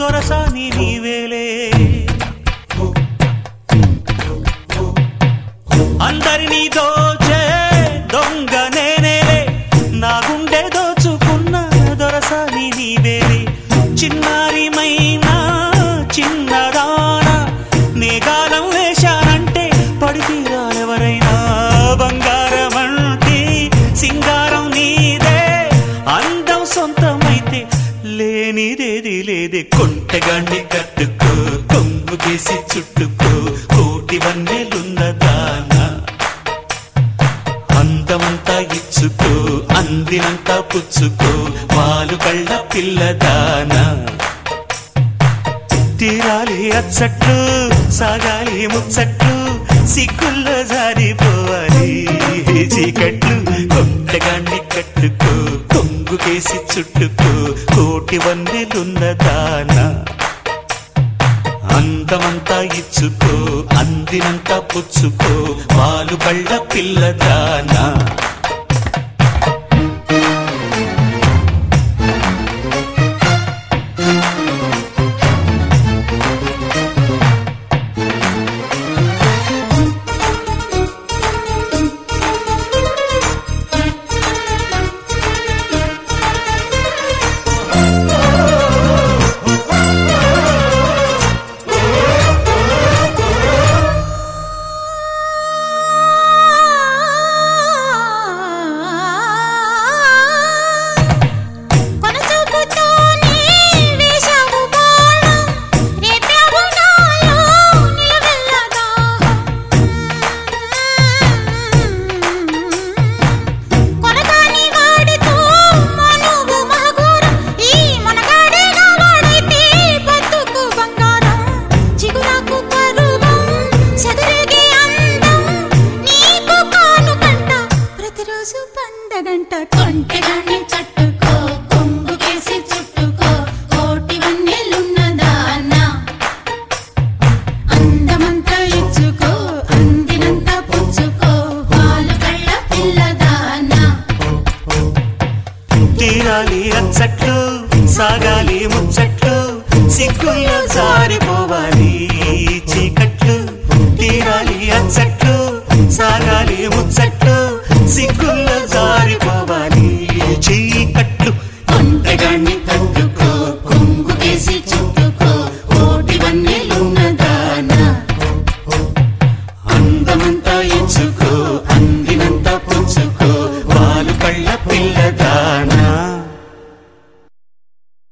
దొరసాని నీవేలే అందరినీ దోచే దొంగ నేనేలే నా గుండె దోచుకున్న దొరసాని నీవేలే చిన్నారిమైనా చిన్నదానా నేగాలం వేశానంటే పడితీరాలెవరైనా బంగారం అంటే సింగారం నీదే అందం సొంతమైతే లేనిదేది లేదే కొంటగాన్ని కట్టుకో కొంగు కేసి చుట్టుకో కోటి వన్నెలున్న దానా అందమంతా ఇచ్చుకో అందినంతా పుచ్చుకో వాలు కళ్ళ పిల్లదానా తీరాలి అచ్చట్లు సాగాలి ముచ్చట్లు సిగ్గుల్లో జారిపోవాలి చీకట్లు కొంటగాన్ని కట్టుకో కొంగు కేసి చుట్టుకో కోటి వన్నెలున్న దానా అందమంతా ఇచ్చుకో అందినంతా పుచ్చుకో వాలు కళ్ళ పిల్లదానా కొనచూపుతోనే వేశావు బాణం రేపావు నాలో నిలవెల్ల దాహం కొరగాని వాడితో మనువు మహగూరం ఈ మనగాడే నా వాడైతే బతుకు బంగారం చిగురాకు పరువం చెదిరిగే అందం నీకు కానుకంట ప్రతిరోజు పండగంట కొంటెగాన్ని కట్టుకో కొంగు కేసి చుట్టుకో కోటి వన్నెలున్నదానా అందమంతా ఇచ్చుకో అందినంత పుచ్చుకో పాలు కళ్ళ పిల్లదానా తీరాలి అచ్చట్లు సాగాలి ముచ్చట్లు సిగ్గుల్లో జారిపోవాలి చీకట్లు తీరాలి అచ్చట్లు సాగాలి ముచ్చట్లు సిగ్గుల్లో జారిపోవాలి చీకట్లు కొంటగాన్ని కట్టుకో కొంగు కేసి చుట్టుకో కోటి వన్నెలున్నదానా అందమంతా ఇచ్చుకో అందినంత పుచ్చుకో వాలు కళ్ళ పిల్ల